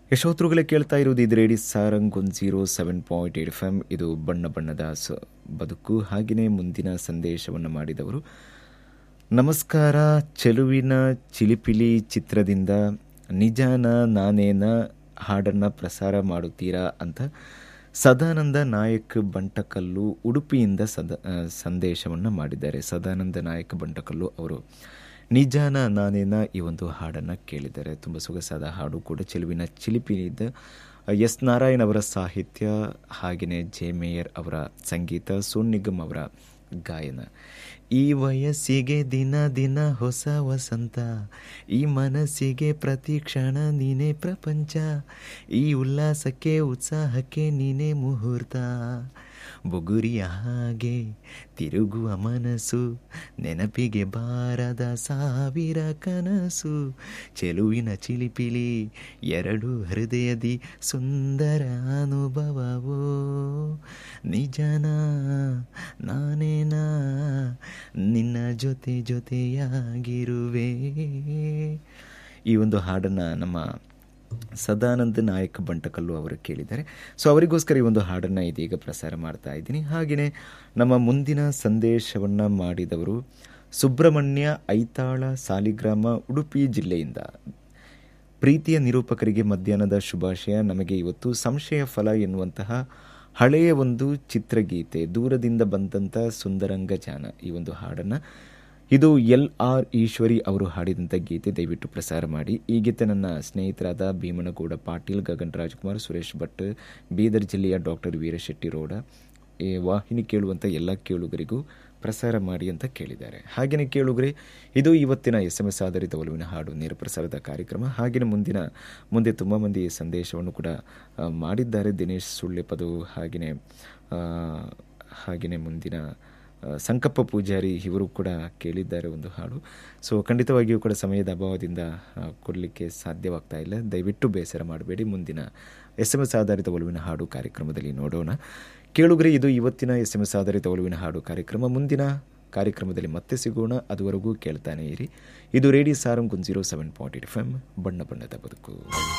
ಯಶೋತ್ರುಗಳೇ ಕೇಳ್ತಾ ಇರೋದು ಇದು ರೇಡಿ ಸಾರಂಗ್ ಒಂದು zero seven point eight F M ಇದು ಬಣ್ಣ ಬಣ್ಣದ ಸ ಬದುಕು ಹಾಗೆಯೇ ಮುಂದಿನ ಸಂದೇಶವನ್ನು ಮಾಡಿದವರು ನಮಸ್ಕಾರ ಚೆಲುವಿನ ಚಿಲಿಪಿಲಿ ಚಿತ್ರದಿಂದ ನಿಜಾನ ನಾನೇನ ಹಾಡನ್ನು ಪ್ರಸಾರ ಮಾಡುತ್ತೀರಾ ಅಂತ ಸದಾನಂದ ನಾಯಕ್ ಬಂಟಕಲ್ಲು ಉಡುಪಿಯಿಂದ ಸದ ಸಂದೇಶವನ್ನು ಮಾಡಿದ್ದಾರೆ ಸದಾನಂದ ನಾಯಕ್ ಬಂಟಕಲ್ಲು ಅವರು ನಿಜಾನ ನಾನೇನ ಈ ಒಂದು ಹಾಡನ್ನು ಕೇಳಿದ್ದಾರೆ ತುಂಬ ಸೊಗಸಾದ ಹಾಡು ಕೂಡ ಚೆಲುವಿನ ಚಿಲಿಪಿನಿದ್ದ ಎಸ್ ನಾರಾಯಣ್ ಅವರ ಸಾಹಿತ್ಯ ಹಾಗೆಯೇ ಜೆ ಮೇಯರ್ ಅವರ ಸಂಗೀತ ಸೋನ್ ನಿಗಮ್ ಅವರ ಗಾಯನ ಈ ವಯಸ್ಸಿಗೆ ದಿನ ದಿನ ಹೊಸ ವಸಂತ ಈ ಮನಸ್ಸಿಗೆ ಪ್ರತಿ ಕ್ಷಣ ನೀನೇ ಪ್ರಪಂಚ ಈ ಉಲ್ಲಾಸಕ್ಕೆ ಉತ್ಸಾಹಕ್ಕೆ ನೀನೇ ಮುಹೂರ್ತ ಬುಗುರಿಯ ಹಾಗೆ ತಿರುಗುವ ಮನಸ್ಸು ನೆನಪಿಗೆ ಬಾರದ ಸಾವಿರ ಕನಸು ಚೆಲುವಿನ ಚಿಲಿಪಿಲಿ ಎರಡು ಹೃದಯದಿ ಸುಂದರ ಅನುಭವವೋ ನಿಜನ ನಾನೇನಾ ನಿನ್ನ ಜೊತೆ ಜೊತೆಯಾಗಿರುವೆ ಈ ಒಂದು ಹಾಡನ್ನು ನಮ್ಮ ಸದಾನಂದ ನಾಯಕ್ ಬಂಟಕಲ್ಲು ಅವರು ಕೇಳಿದ್ದಾರೆ ಸೊ ಅವರಿಗೋಸ್ಕರ ಈ ಒಂದು ಹಾಡನ್ನು ಇದೀಗ ಪ್ರಸಾರ ಮಾಡ್ತಾ ಇದ್ದೀನಿ ಹಾಗೆಯೇ ನಮ್ಮ ಮುಂದಿನ ಸಂದೇಶವನ್ನು ಮಾಡಿದವರು ಸುಬ್ರಹ್ಮಣ್ಯ ಐತಾಳ ಸಾಲಿಗ್ರಾಮ ಉಡುಪಿ ಜಿಲ್ಲೆಯಿಂದ ಪ್ರೀತಿಯ ನಿರೂಪಕರಿಗೆ ಮಧ್ಯಾಹ್ನದ ಶುಭಾಶಯ ನಮಗೆ ಇವತ್ತು ಸಂಶಯ ಫಲ ಎನ್ನುವಂತಹ ಹಳೆಯ ಒಂದು ಚಿತ್ರಗೀತೆ ದೂರದಿಂದ ಬಂದಂಥ ಸುಂದರಂಗ ಜಾನ ಈ ಒಂದು ಹಾಡನ್ನು ಇದು ಎಲ್ ಆರ್ ಈಶ್ವರಿ ಅವರು ಹಾಡಿದಂಥ ಗೀತೆ ದಯವಿಟ್ಟು ಪ್ರಸಾರ ಮಾಡಿ ಈ ಗೀತೆ ನನ್ನ ಸ್ನೇಹಿತರಾದ ಭೀಮನಗೌಡ ಪಾಟೀಲ್ ಗಗನ್ ರಾಜ್ಕುಮಾರ್ ಸುರೇಶ್ ಭಟ್ ಬೀದರ್ ಜಿಲ್ಲೆಯ ಡಾಕ್ಟರ್ ವೀರಶೆಟ್ಟಿ ರೋಡ ಈ ವಾಹಿನಿ ಕೇಳುವಂಥ ಎಲ್ಲ ಕೇಳುಗರಿಗೂ ಪ್ರಸಾರ ಮಾಡಿ ಅಂತ ಕೇಳಿದ್ದಾರೆ ಹಾಗೆಯೇ ಕೇಳುಗರೆ ಇದು ಇವತ್ತಿನ ಎಸ್ ಎಮ್ ಎಸ್ ಆಧಾರಿತ ಒಲವಿನ ಹಾಡು ನೇರ ಪ್ರಸಾರದ ಕಾರ್ಯಕ್ರಮ ಹಾಗೆಯೇ ಮುಂದಿನ ಮುಂದೆ ತುಂಬ ಮಂದಿ ಸಂದೇಶವನ್ನು ಕೂಡ ಮಾಡಿದ್ದಾರೆ ದಿನೇಶ್ ಸುಳ್ಳೆಪದು ಹಾಗೆಯೇ ಹಾಗೆಯೇ ಮುಂದಿನ ಸಂಕಪ್ಪ ಪೂಜಾರಿ ಇವರು ಕೂಡ ಕೇಳಿದ್ದಾರೆ ಒಂದು ಹಾಡು ಸೊ ಖಂಡಿತವಾಗಿಯೂ ಕೂಡ ಸಮಯದ ಅಭಾವದಿಂದ ಕೊಡಲಿಕ್ಕೆ ಸಾಧ್ಯವಾಗ್ತಾ ಇಲ್ಲ ದಯವಿಟ್ಟು ಬೇಸರ ಮಾಡಬೇಡಿ ಮುಂದಿನ ಎಸ್ ಎಮ್ ಎಸ್ ಆಧಾರಿತ ಒಲವಿನ ಹಾಡು ಕಾರ್ಯಕ್ರಮದಲ್ಲಿ ನೋಡೋಣ ಕೇಳುಗರೆ ಇದು ಇವತ್ತಿನ ಎಸ್ ಎಮ್ ಎಸ್ ಆಧಾರಿತ ಒಲವಿನ ಹಾಡು ಕಾರ್ಯಕ್ರಮ ಮುಂದಿನ ಕಾರ್ಯಕ್ರಮದಲ್ಲಿ ಮತ್ತೆ ಸಿಗೋಣ ಅದುವರೆಗೂ ಕೇಳ್ತಾನೆ ಇರಿ ಇದು radio Sarang zero seven point eight F M ಬಣ್ಣ ಬಣ್ಣದ ಬದುಕು